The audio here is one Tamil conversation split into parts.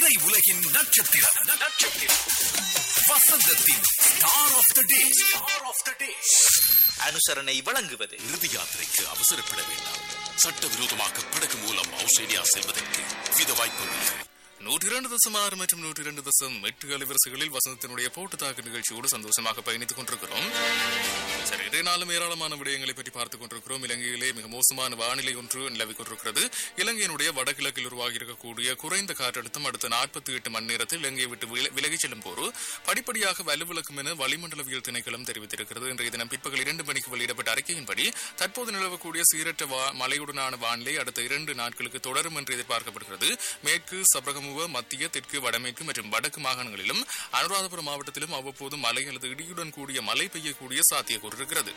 திரை உலகின் நட்சத்திரம் நட்சத்திரம் வசந்தத்தின் star of the day star of the day அனுசரணை வழங்குவது இறுதி யாத்திரைக்கு அவசரப்பட வேண்டாம் சட்டவிரோதமாக படகு மூலம் ஆஸ்திரேலியா செல்வதற்கு வித வாய்ப்புள்ளது நூற்றி இரண்டு தசம் ஆறு மற்றும் நூற்றி இரண்டு தசம் எட்டு அலைவரிசைகளில் வசந்தத்தினுடைய போட்டு தாக்கு நிகழ்ச்சியோடு சந்தோஷமாக பயணித்துக் கொண்டிருக்கிறோம் சரி இன்றைய நாளும் ஏராளமான விடயங்களை பற்றி பார்த்துக் கொண்டிருக்கிறோம் இலங்கையிலே மிக மோசமான வானிலை ஒன்று நிலவிக் கொண்டிருக்கிறது இலங்கையினுடைய வடகிழக்கில் உருவாகி இருக்கக்கூடிய குறைந்த காற்றழுத்தம் அடுத்த நாற்பத்தி எட்டு மணி நேரத்தில் இலங்கையை விட்டு வில- விலகிச் செல்லும் போது படிப்படியாக வலுவிழக்கும் என வளிமண்டலவியல் திணைக்களம் தெரிவித்திருக்கிறது இன்றைய தினம் பிற்பகல் இரண்டு மணிக்கு வெளியிடப்பட்ட அறிக்கையின்படி தற்போது நிலவக்கூடிய சீரற்ற வா- மழையுடனான வானிலை அடுத்த இரண்டு நாட்களுக்கு தொடரும் என்று எதிர்பார்க்கப்படுகிறது மேற்கு சபரகமுவ மத்திய தெற்கு வடமேற்கு மற்றும் வடக்கு மாகாணங்களிலும் அனுராதபுரம் மாவட்டத்திலும் அவ்வப்போது மழை அல்லது இடியுடன் கூடிய மழை பெய்யக்கூடிய சாத்தியக்கூறு இருக்கிறது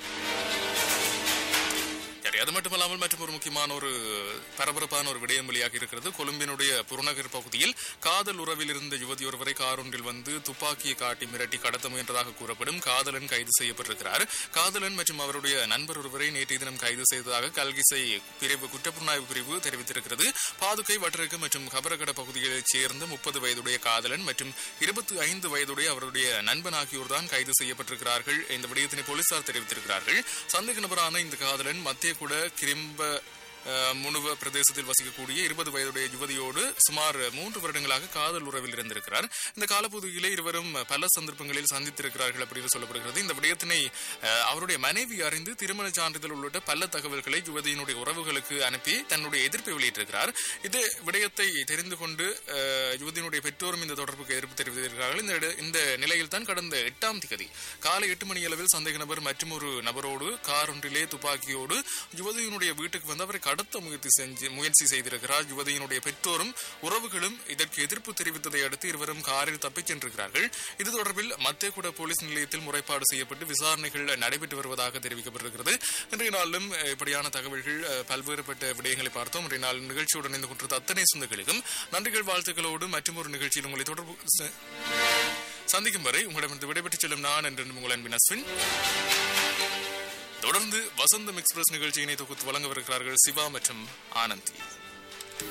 சரி அது மட்டுமல்லாமல் மற்றும் ஒரு முக்கியமான ஒரு பரபரப்பான ஒரு விடயம் வெளியாக இருக்கிறது கொழும்பினுடைய புறநகர் பகுதியில் காதல் உறவில் இருந்த யுவதி ஒருவரை காரொன்றில் வந்து துப்பாக்கியை காட்டி மிரட்டி கடத்த முயன்றதாக கூறப்படும் காதலன் கைது செய்யப்பட்டிருக்கிறார் காதலன் மற்றும் அவருடைய நண்பர் ஒருவரை நேற்றைய தினம் கைது செய்ததாக கல்கிசை பிரிவு குற்றப்புலனாய்வு பிரிவு தெரிவித்திருக்கிறது பாதுகை வட்டரக்கு மற்றும் கபரகட பகுதிகளைச் சேர்ந்த முப்பது வயதுடைய காதலன் மற்றும் இருபத்தி ஐந்து வயதுடைய அவருடைய நண்பன் ஆகியோர் தான் கைது செய்யப்பட்டிருக்கிறார்கள் இந்த விடயத்தினை போலீசார் தெரிவித்திருக்கிறார்கள் சந்தேக நபரான இந்த காதலன் மத்திய கூட கிரிம்ப அஹ், முனுவ பிரதேசத்தில் வசிக்கக்கூடிய இருபது வயதுடைய யுவதியோடு சுமார் மூன்று வருடங்களாக காதல் உறவில் இருந்திருக்கிறார் இந்த காலப்பகுதியிலே இருவரும் பல சந்தர்ப்பங்களில் சந்தித்திருக்கிறார்கள் அப்படின்னு சொல்லப்படுகிறது இந்த விடயத்தினை அஹ், அவருடைய மனைவி அறிந்து திருமண சான்றிதழ் உள்ளிட்ட பல தகவல்களை யுவதியினுடைய உறவுகளுக்கு அனுப்பி தன்னுடைய எதிர்ப்பை வெளியிட்டிருக்கிறார் இது விடயத்தை தெரிந்து கொண்டு அஹ், யுவதியினுடைய பெற்றோரும் இந்த தொடர்புக்கு எதிர்ப்பு தெரிவித்திருக்கிறார்கள் இந்த இட- இந்த நிலையில் தான் கடந்த எட்டாம் திகதி காலை எட்டு மணி அளவில் சந்தேக நபர் மற்றும் ஒரு நபரோடு கார் ஒன்றிலே துப்பாக்கியோடு யுவதியினுடைய வீட்டுக்கு வந்து அவரை கடத்த முயற்சி செஞ்சு முயற்சி செய்திருக்கிறார் யுவதியினுடைய பெற்றோரும் உறவுகளும் இதற்கு எதிர்ப்பு தெரிவித்ததை அடுத்து இருவரும் காரில் தப்பிச் சென்றிருக்கிறார்கள் இது தொடர்பில் மத்தேகுட போலீஸ் நிலையத்தில் முறைப்பாடு செய்யப்பட்டு விசாரணைகள் நடைபெற்று வருவதாக தெரிவிக்கப்பட்டிருக்கிறது இன்றைய நாளிலும் அஹ், இப்படியான தகவல்கள் அஹ், பல்வேறுபட்ட விடயங்களை பார்த்தோம் இன்றைய நாள் நிகழ்ச்சியுடன் இணைந்து கொண்டிருந்த அத்தனை சொந்தங்களுக்கும் நன்றிகள் வாழ்த்துக்களோடு மற்றும் ஒரு நிகழ்ச்சியில் உங்களை தொடர்பு ச- சந்திக்கும் வரை உங்களிடமிருந்து விடைபெற்றுச் செல்லும் நான் என்று உங்கள் அன்பின் அஸ்வின் தொடர்ந்து வசந்தம் எக்ஸ்பிரஸ் நிகழ்ச்சியினை தொகுத்து வழங்கவிருக்கிறார்கள் சிவா மற்றும் ஆனந்தி